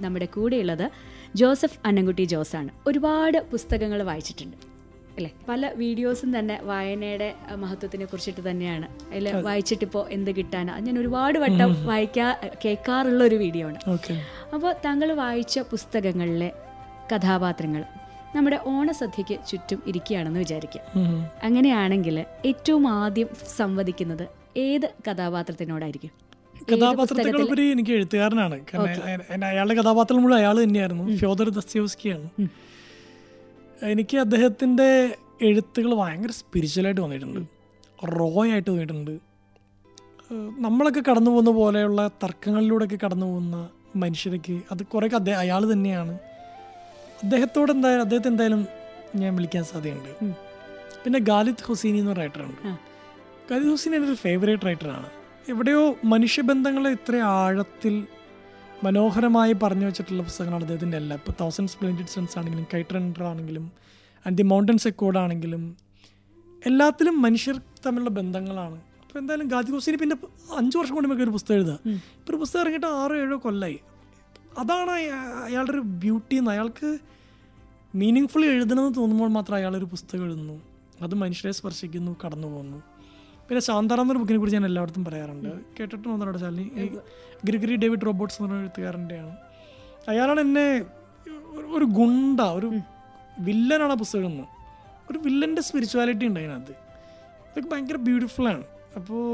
നമ്മുടെ കൂടെയുള്ളത് ജോസഫ് അന്നൻകുട്ടി ജോസാണ് ഒരുപാട് പുസ്തകങ്ങൾ വായിച്ചിട്ടുണ്ട് അല്ലേ പല വീഡിയോസും തന്നെ വായനയുടെ അഹ്, മഹത്വത്തിനെ കുറിച്ചിട്ട് തന്നെയാണ് അതിൽ വായിച്ചിട്ടിപ്പോൾ എന്ത് കിട്ടാനാ അത് ഞാൻ ഒരുപാട് വട്ടം വായിക്കാ കേൾക്കാറുള്ള ഒരു വീഡിയോ ആണ് ഓക്കെ അപ്പോൾ താങ്കൾ വായിച്ച പുസ്തകങ്ങളിലെ കഥാപാത്രങ്ങൾ നമ്മുടെ ഓണസദ്യയ്ക്ക് ചുറ്റും ഇരിക്കുകയാണെന്ന് വിചാരിക്കുക അങ്ങനെയാണെങ്കിൽ ഏറ്റവും ആദ്യം സംവദിക്കുന്നത് ഏത് കഥാപാത്രത്തിനോടായിരിക്കും ഏത് കഥാപാത്രത്തെക്കാളുപരി എനിക്ക് എഴുത്തുകാരനാണ് കാരണം അയ- അയ- അയാളുടെ കഥാപാത്രം മുഴുവൻ അയാൾ തന്നെയായിരുന്നു ഫ്യോദർ ദസ്യോസ്കിയാണ് എനിക്ക് അദ്ദേഹത്തിന്റെ എഴുത്തുകൾ ഭയങ്കര സ്പിരിച്വലായിട്ട് വന്നിട്ടുണ്ട് റോ ആയിട്ട് തോന്നിയിട്ടുണ്ട് ഏഹ് നമ്മളൊക്കെ കടന്നു പോകുന്ന പോലെയുള്ള തർക്കങ്ങളിലൂടെയൊക്കെ കടന്നു പോകുന്ന മനുഷ്യർക്ക് അത് കുറേയൊക്കെ അദ്ദേഹം അയാൾ തന്നെയാണ് അദ്ദേഹത്തോട് എന്തായാലും അദ്ദേഹത്തെ എന്തായാലും ഞാൻ വിളിക്കാൻ സാധ്യതയുണ്ട് ഉം. പിന്നെ ഗാലിദ് ഹുസൈനി എന്ന് പറഞ്ഞ റൈറ്ററുണ്ട് ആ. ഗാലിദ് ഹുസൈൻ എൻ്റെ ഒരു ഫേവറേറ്റ് റൈറ്ററാണ് എവിടെയോ മനുഷ്യബന്ധങ്ങളെ ഇത്ര ആഴത്തിൽ മനോഹരമായി പറഞ്ഞു വെച്ചിട്ടുള്ള പുസ്തകങ്ങളാണ് അദ്ദേഹത്തിൻ്റെ എല്ലാം ഇപ്പോൾ തൗസൻഡ് സ്പ്ലെൻഡിഡ് സൺസ് ആണെങ്കിലും കൈറ്റ് റണ്ടർ ആണെങ്കിലും ആൻഡ് ദി മൗണ്ടൻസ് എക്കോഡ് ആണെങ്കിലും എല്ലാത്തിലും മനുഷ്യർ തമ്മിലുള്ള ബന്ധങ്ങളാണ് അപ്പോൾ എന്തായാലും ഗാദി ഹുസൈൻ പിന്നെ അഞ്ച് വർഷം കൊണ്ട് നമുക്ക് ഒരു പുസ്തകം എഴുതുക ഉം. ഇപ്പോൾ ഒരു പുസ്തകം ഇറങ്ങിയിട്ട് ആറോ ഏഴോ കൊല്ലമായി അതാണ് അയ- അയാളുടെ ഒരു ബ്യൂട്ടി എന്ന് അയാൾക്ക് മീനിങ് ഫുൾ എഴുതണമെന്ന് തോന്നുമ്പോൾ മാത്രം അയാളൊരു പുസ്തകം എഴുതുന്നു അത് മനുഷ്യരെ സ്പർശിക്കുന്നു കടന്നു പോകുന്നു പിന്നെ ശാന്താറാം എന്നൊരു ബുക്കിനെ കുറിച്ച് ഞാൻ എല്ലായിടത്തും പറയാറുണ്ട് കേട്ടിട്ട് തോന്നുന്നുണ്ട് ശാലിനി ഈ ഗ്രിഗറി ഡേവിഡ് റോബോട്ട്സ് എന്ന് പറഞ്ഞ എഴുത്തുകാരൻ്റെയാണ് അയാളാണ് എന്നെ ഒരു- ഒരു ഗുണ്ട ഒരു വില്ലനാണ് ആ പുസ്തകം എന്ന് ഒരു വില്ലൻ്റെ സ്പിരിച്വാലിറ്റി ഉണ്ട് അതിനകത്ത് ഇതൊക്കെ ഭയങ്കര ബ്യൂട്ടിഫുൾ ആണ് അപ്പോൾ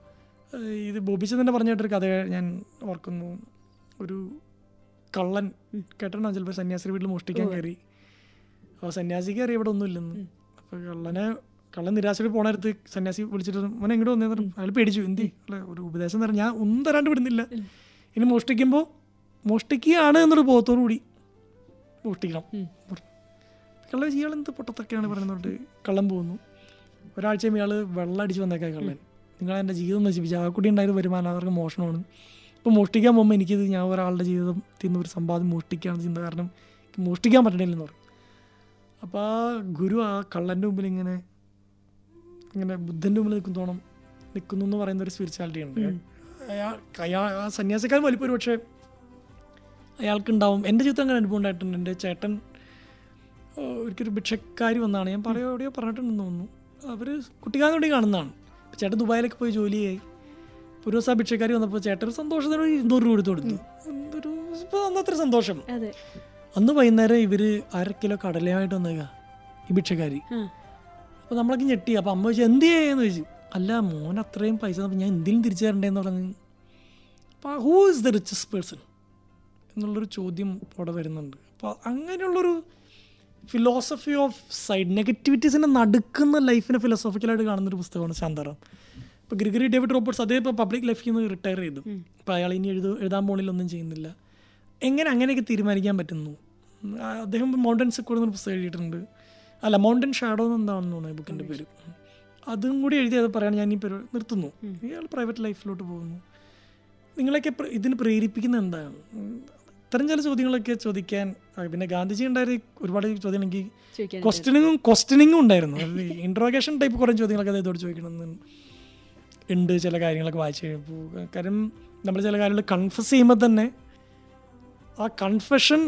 ഇത് ബോബിച്ച തന്നെ പറഞ്ഞിട്ടൊരു കഥ ഞാൻ ഓർക്കുന്നു ഒരു കള്ളൻ കേട്ടോ ചിലപ്പോൾ സന്യാസി വീട്ടിൽ മോഷ്ടിക്കാൻ കയറി അപ്പോൾ സന്യാസിക്ക് അറിയാം ഇവിടെ ഒന്നുമില്ലെന്ന് അപ്പോൾ കള്ളനെ കള്ളൻ നിരാശയോട് പോണ അടുത്ത് സന്യാസി വിളിച്ചിട്ട് മോനെ എങ്ങോട്ട് വന്നേ പറഞ്ഞു അയാൾ പേടിച്ചു എന്തി അല്ല ഒരു ഉപദേശം തരാം ഞാൻ ഒന്നും തരാണ്ട് വിടുന്നില്ല ഇനി മോഷ്ടിക്കുമ്പോൾ മോഷ്ടിക്കുകയാണ് എന്നൊരു ബോധത്തോടു കൂടി മോഷ്ടിക്കണം പറഞ്ഞു. കള്ളൻ ഇയാൾ എന്ത് പൊട്ടത്തൊക്കെയാണ് പറയുന്നത് കള്ളൻ പോകുന്നു ഒരാഴ്ച ഇയാൾ വെള്ളം അടിച്ച് വന്നേക്കാം കള്ളൻ നിങ്ങൾ എൻ്റെ ജീവിതം നശിപ്പിച്ചു ആ കുട്ടി ഉണ്ടായത് വരുമാനം അവർക്ക് മോഷണമാണ് ഇപ്പോൾ മോഷ്ടിക്കാൻ പോകുമ്പോൾ എനിക്കിത് ഞാൻ ഒരാളുടെ ജീവിതം തിന്ന് ഒരു സമ്പാദ്യം മോഷ്ടിക്കുകയാണ് ചിന്ത കാരണം എനിക്ക് മോഷ്ടിക്കാൻ പറ്റണില്ലെന്ന് പറയും അപ്പോൾ ആ ഗുരു ആ കള്ളൻ്റെ മുമ്പിൽ ഇങ്ങനെ ഇങ്ങനെ ബുദ്ധൻ്റെ മുമ്പിൽ നിൽക്കുന്നോണം നിൽക്കുന്നു എന്ന് പറയുന്ന ഒരു സ്പിരിച്വാലിറ്റി ഉണ്ട് അയാൾ അയാൾ ആ സന്യാസിക്കാരൻ വലിപ്പം ഒരു പക്ഷേ അയാൾക്കുണ്ടാവും എൻ്റെ ജീവിതത്തിൽ അങ്ങനെ അനുഭവം ഉണ്ടായിട്ടുണ്ട് എൻ്റെ ചേട്ടൻ ഓ, ഒരിക്കലൊരു ഭിക്ഷക്കാരി വന്നാണ് ഞാൻ പറയോ എവിടെയോ പറഞ്ഞിട്ടുണ്ടെന്ന് തോന്നുന്നു അവർ കുട്ടിക്കാലം കൂടി കാണുന്നതാണ് അപ്പോൾ ചേട്ടൻ ദുബായിലൊക്കെ പോയി ജോലിയായി ഒരു ദിവസം ആ ഭിക്ഷക്കാരി വന്നപ്പോൾ ചേട്ടൻ ഒരു സന്തോഷത്തോടെ ഒരു ഇരുന്നൂറ് രൂപ എടുത്തു കൊടുത്തു എന്തൊരു ഇപ്പോൾ അന്നത്ര സന്തോഷം അതെ അന്ന് വൈകുന്നേരം ഇവർ അര കിലോ കടലയുമായിട്ട് വന്നേക്ക ഈ ഭിക്ഷക്കാരി ആ. അപ്പോൾ നമ്മളൊക്കെ ഞെട്ടി അപ്പോൾ അമ്മ ചോദിച്ചു എന്ത് ചെയ്യാന്ന് ചോദിച്ചു അല്ല മോൻ അത്രയും പൈസ തന്നപ്പോൾ ഞാൻ എന്തെങ്കിലും തിരിച്ചു തരണ്ടേന്ന് പറഞ്ഞ് അപ്പോൾ who is the richest person എന്നുള്ളൊരു ചോദ്യം അവിടെ വരുന്നുണ്ട് അപ്പോൾ അങ്ങനെയുള്ളൊരു ഫിലോസഫി ഓഫ് സൈഡ് നെഗറ്റിവിറ്റീസിനെ നടുക്കുന്ന ലൈഫിനെ ഫിലോസഫിക്കലായിട്ട് കാണുന്നൊരു പുസ്തകമാണ് ശാന്താറാം ഇപ്പോൾ ഗ്രിഗറി ഡേവിഡ് റോബർട്ട്സ് അതേ ഇപ്പോൾ പബ്ലിക് ലൈഫിൽ നിന്ന് റിട്ടയർ ചെയ്തു അപ്പോൾ അയാൾ ഇനി എഴുതു എഴുതാൻ പോണില്ലൊന്നും ചെയ്യുന്നില്ല എങ്ങനെ അങ്ങനെയൊക്കെ തീരുമാനിക്കാൻ പറ്റുന്നു ഉം, ആ, അദ്ദേഹം മൗണ്ടൻസ് കൂടെ ഒരു പുസ്തകം എഴുതിയിട്ടുണ്ട് അല്ല മൗണ്ടൻ ഷാഡോ എന്താണെന്ന് തോന്നുന്നു ബുക്കിൻ്റെ പേര് ഉം. അതും കൂടി എഴുതി അത് പറയാൻ ഞാൻ ഈ പേര് നിർത്തുന്നു ഇയാൾ പ്രൈവറ്റ് ലൈഫിലോട്ട് പോകുന്നു നിങ്ങളൊക്കെ പ്ര- ഇതിന് പ്രേരിപ്പിക്കുന്ന എന്താണ് ഉം, ഇത്തരം ചില ചോദ്യങ്ങളൊക്കെ ചോദിക്കാൻ ആ, പിന്നെ ഗാന്ധിജി ഉണ്ടായ ഒരുപാട് ചോദ്യം എനിക്ക് ചോദിക്കാൻ ക്വസ്റ്റ്യനിങ്ങും ക്വസ്റ്റ്യനിങ്ങും ഉണ്ടായിരുന്നു ഇൻട്രോഗേഷൻ ടൈപ്പ് കുറേ ചോദ്യങ്ങളൊക്കെ അദ്ദേഹത്തോട് ചോദിക്കണമെന്ന് ഉണ്ട് ചില കാര്യങ്ങളൊക്കെ വായിച്ചു കഴിയുമ്പോൾ കാര്യം നമ്മൾ ചില കാര്യങ്ങൾ കൺഫസ് ചെയ്യുമ്പോൾ തന്നെ ആ കൺഫെഷൻ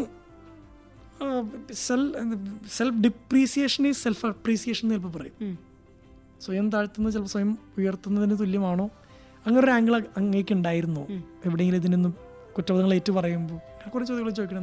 സെൽ സെൽഫ് ഡിപ്രീസിയേഷൻ ഈ സെൽഫ് അപ്രീസിയേഷൻ എന്ന് ചിലപ്പോൾ പറയും ഉം. സ്വയം താഴ്ത്തുന്നത് ചിലപ്പോൾ സ്വയം ഉയർത്തുന്നതിന് തുല്യമാണോ അങ്ങനെ ഒരു ആംഗിൾ അങ്ങേക്ക് ഉണ്ടായിരുന്നോ എവിടെയെങ്കിലും ഇതിനൊന്നും കുറ്റബോധങ്ങൾ ഏറ്റു പറയുമ്പോൾ കുറേ ചോദ്യങ്ങൾ ചോദിക്കണം